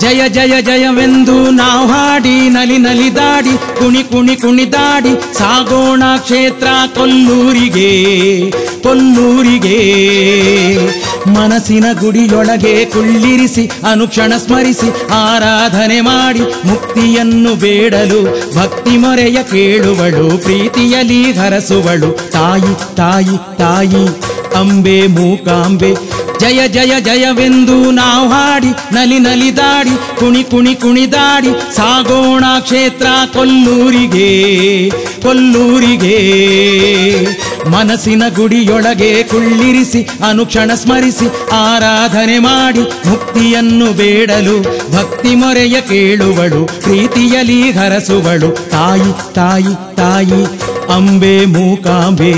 ಜಯ ಜಯ ಜಯವೆಂದು ನಾವು ಹಾಡಿ ನಲಿ ನಲಿದಾಡಿ ಕುಣಿ ಕುಣಿ ಕುಣಿದಾಡಿ ಸಾಗೋಣ ಕ್ಷೇತ್ರ ಕೊಲ್ಲೂರಿಗೆ ಕೊಲ್ಲೂರಿಗೆ ಮನಸ್ಸಿನ ಗುಡಿಯೊಳಗೆ ಕುಳ್ಳಿರಿಸಿ ಅನುಕ್ಷಣ ಸ್ಮರಿಸಿ ಆರಾಧನೆ ಮಾಡಿ ಮುಕ್ತಿಯನ್ನು ಬೇಡಲು ಭಕ್ತಿ ಮೊರೆಯ ಕೇಳುವಳು ಪ್ರೀತಿಯಲಿ ಹರಸುವಳು ತಾಯಿ ತಾಯಿ ತಾಯಿ ಅಂಬೆ ಮೂಕಾಂಬೆ ಜಯ ಜಯ ಜಯವೆಂದು ನಾವು ಹಾಡಿ ನಲಿ ನಲಿದಾಡಿ ಕುಣಿ ಕುಣಿ ಕುಣಿದಾಡಿ ಸಾಗೋಣ ಕ್ಷೇತ್ರ ಕೊಲ್ಲೂರಿಗೆ ಕೊಲ್ಲೂರಿಗೆ ಮನಸ್ಸಿನ ಗುಡಿಯೊಳಗೆ ಕುಳ್ಳಿರಿಸಿ ಅನುಕ್ಷಣ ಸ್ಮರಿಸಿ ಆರಾಧನೆ ಮಾಡಿ ಮುಕ್ತಿಯನ್ನು ಬೇಡಲು ಭಕ್ತಿ ಮೊರೆಯ ಕೇಳುವಳು ಪ್ರೀತಿಯಲಿ ಹರಸುವಳು ತಾಯಿ ತಾಯಿ ತಾಯಿ ಅಂಬೆ ಮೂಕಾಂಬೆ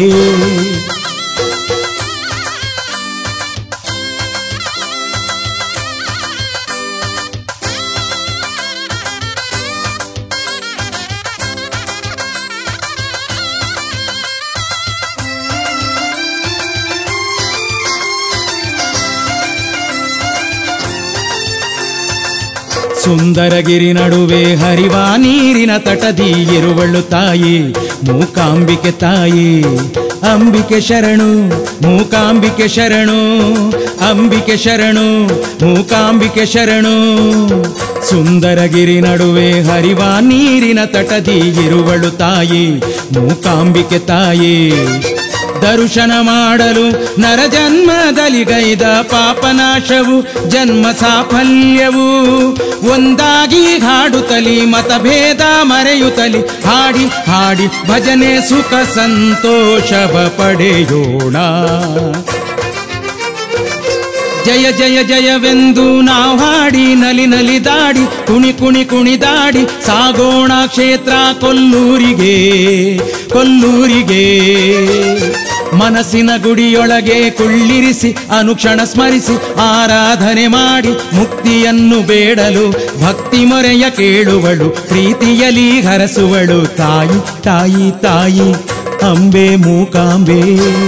ಸುಂದರಗಿರಿ ನಡುವೆ ಹರಿವ ನೀರಿನ ತಟದಿ ಇರುವಳು ತಾಯಿ ಮೂಕಾಂಬಿಕೆ ತಾಯಿ ಅಂಬಿಕೆ ಶರಣು ಮೂಕಾಂಬಿಕೆ ಶರಣು ಅಂಬಿಕೆ ಶರಣು ಮೂಕಾಂಬಿಕೆ ಶರಣು ಸುಂದರಗಿರಿ ನಡುವೆ ಹರಿವ ನೀರಿನ ತಟದಿ ಇರುವಳು ತಾಯಿ ಮೂಕಾಂಬಿಕೆ ತಾಯಿ ದರ್ಶನ ಮಾಡಲು ನರಜನ್ಮದಲಿಗೈದ ಪಾಪನಾಶವು ಜನ್ಮ ಸಾಫಲ್ಯವು ಒಂದಾಗಿ ಹಾಡುತ್ತಲಿ ಮತಭೇದ ಮರೆಯುತ್ತಲಿ ಹಾಡಿ ಹಾಡಿ ಭಜನೆ ಸುಖ ಸಂತೋಷವ ಪಡೆಯೋಣ ಜಯ ಜಯ ಜಯವೆಂದು ನಾವು ಹಾಡಿ ನಲಿ ನಲಿದಾಡಿ ಕುಣಿ ಕುಣಿ ಕುಣಿದಾಡಿ ಸಾಗೋಣ ಕ್ಷೇತ್ರ ಕೊಲ್ಲೂರಿಗೆ ಕೊಲ್ಲೂರಿಗೆ ಮನಸ್ಸಿನ ಗುಡಿಯೊಳಗೆ ಕುಳ್ಳಿರಿಸಿ ಅನುಕ್ಷಣ ಸ್ಮರಿಸಿ ಆರಾಧನೆ ಮಾಡಿ ಮುಕ್ತಿಯನ್ನು ಬೇಡಲು ಭಕ್ತಿ ಮೊರೆಯ ಕೇಳುವಳು ಪ್ರೀತಿಯಲಿ ಹರಸುವಳು ತಾಯಿ ತಾಯಿ ತಾಯಿ ಅಂಬೆ ಮೂಕಾಂಬೆ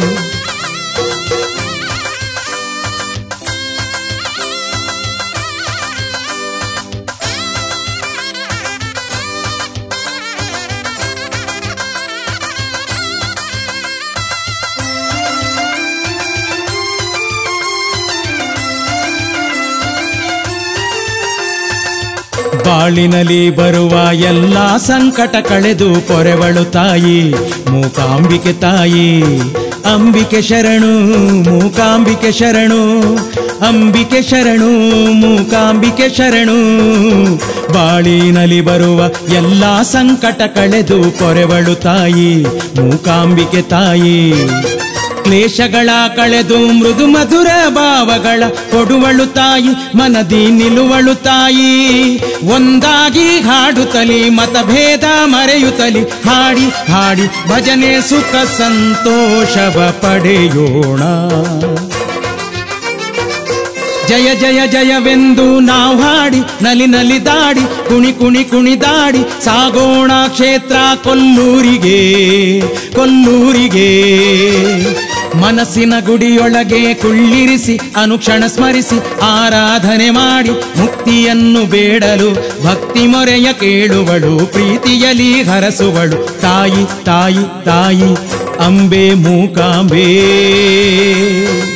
ಬಾಳಿನಲ್ಲಿ ಬರುವ ಎಲ್ಲ ಸಂಕಟ ಕಳೆದು ಪೊರೆವಳು ತಾಯಿ ಮೂಕಾಂಬಿಕೆ ತಾಯಿ ಅಂಬಿಕೆ ಶರಣು ಮೂಕಾಂಬಿಕೆ ಶರಣು ಅಂಬಿಕೆ ಶರಣು ಮೂಕಾಂಬಿಕೆ ಶರಣು ಬಾಳಿನಲ್ಲಿ ಬರುವ ಎಲ್ಲ ಸಂಕಟ ಕಳೆದು ಪೊರೆವಳು ತಾಯಿ ಮೂಕಾಂಬಿಕೆ ತಾಯಿ ಕ್ಲೇಶಗಳ ಕಳೆದು ಮೃದು ಮಧುರ ಭಾವಗಳ ಕೊಡುವಳು ತಾಯಿ ಮನದಿ ನಿಲುವಳು ತಾಯಿ ಒಂದಾಗಿ ಹಾಡುತ್ತಲಿ ಮತಭೇದ ಮರೆಯುತ್ತಲಿ ಹಾಡಿ ಹಾಡಿ ಭಜನೆ ಸುಖ ಸಂತೋಷವ ಪಡೆಯೋಣ ಜಯ ಜಯ ಜಯವೆಂದು ನಾವು ಹಾಡಿ ನಲಿ ನಲಿದಾಡಿ ಕುಣಿ ಕುಣಿ ಕುಣಿದಾಡಿ ಸಾಗೋಣ ಕ್ಷೇತ್ರ ಕೊಲ್ಲೂರಿಗೆ ಕೊಲ್ಲೂರಿಗೆ ಮನಸ್ಸಿನ ಗುಡಿಯೊಳಗೆ ಕುಳ್ಳಿರಿಸಿ ಅನುಕ್ಷಣ ಸ್ಮರಿಸಿ ಆರಾಧನೆ ಮಾಡಿ ಮುಕ್ತಿಯನ್ನು ಬೇಡಲು ಭಕ್ತಿ ಮೊರೆಯ ಕೇಳುವಳು ಪ್ರೀತಿಯಲಿ ಹರಸುವಳು ತಾಯಿ ತಾಯಿ ತಾಯಿ ಅಂಬೆ ಮೂಕಾಂಬೆ